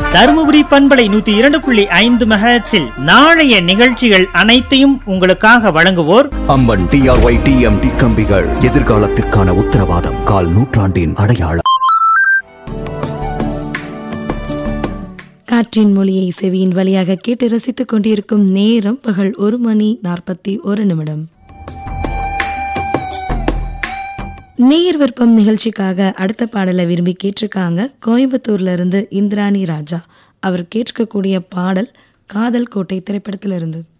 தருமபுரி பண்பலை நூத்தி இரண்டு புள்ளி ஐந்து மெகாச்சில் நாளைய நிகழ்ச்சிகள் அனைத்தையும் உங்களுக்காக வழங்குவோர் அம்மன் டிஆர்ஒய் டிஎம்டி கம்பிகள் எதிர்காலத்திற்கான உத்தரவாதம் கால் நூற்றாண்டின் அடையாளம் காற்றின் மொழியை செவியின் வழியாக கேட்டு ரசித்துக் கொண்டிருக்கும் நேரம் பகல் ஒரு மணி நாற்பத்தி ஒரு நிமிடம் நேயர் விருப்பம் நிகழ்ச்சிக்காக அடுத்த பாடலை விரும்பி கேட்டிருக்காங்க கோயம்புத்தூர்ல இருந்து இந்திராணி ராஜா அவர் கேட்கக்கூடிய பாடல் காதல் கோட்டை திரைப்படத்திலிருந்து